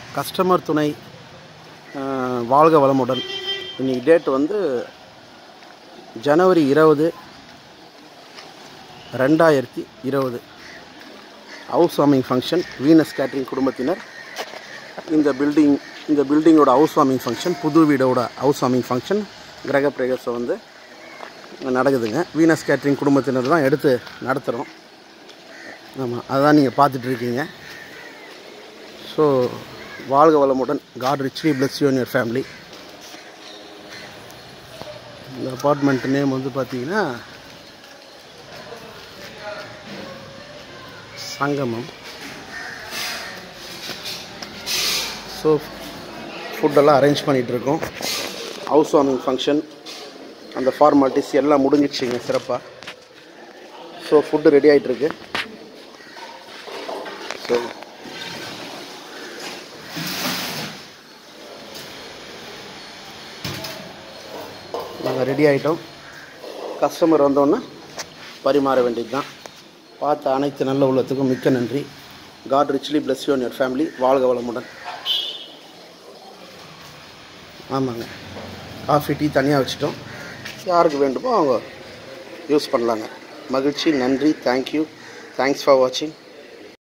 customer துணை அஹ், வாழ்க வளமுடன் இன்னைக்கு டேட் வந்து ஜனவரி இருபது ரெண்டாயிரத்தி இருபது house warming function Venus catering குடும்பத்தினர் இந்த பில்டிங் இந்த பில்டிங்கோட ஹவுஸ் வார்மிங் ஃபங்க்ஷன் புது வீடோட ஹவுஸ் வார்மிங் ஃபங்க்ஷன் கிரக பிரவேசம் வந்து நடக்குதுங்க வீனஸ் கேட்ரிங் குடும்பத்தினர் தான் எடுத்து நடத்துகிறோம் ஆமாம் அதுதான் நீங்கள் பார்த்துட்ருக்கீங்க ஸோ வாழ்க வளமுடன் God richly bless you your family இந்த அப்பார்ட்மெண்ட் நேம் வந்து பார்த்தீங்கன்னா சங்கமம் ஸோ ஃபுட்டெல்லாம் அரேஞ்ச் பண்ணிகிட்ருக்கோம் ஹவுஸ் வார்மிங் ஃபங்க்ஷன் அந்த ஃபார்மாலிட்டிஸ் எல்லாம் முடிஞ்சிடுச்சிங்க சிறப்பாக ஸோ ஃபுட்டு ரெடி ஆகிட்டுருக்கு ஸோ நாங்கள் ரெடி ஆகிட்டோம் கஸ்டமர் வந்தோன்னே பரிமாற வேண்டியது தான் பார்த்த அனைத்து நல்ல உள்ளத்துக்கும் மிக்க நன்றி God richly bless you your family வாழ்க வளமுடன் ஆமாங்க காஃபி டீ தனியாக வச்சுட்டோம் யாருக்கு வேண்டுமோ அவங்க யூஸ் பண்ணலாங்க மகிழ்ச்சி நன்றி தேங்க்யூ தேங்க்ஸ் ஃபார் வாட்சிங்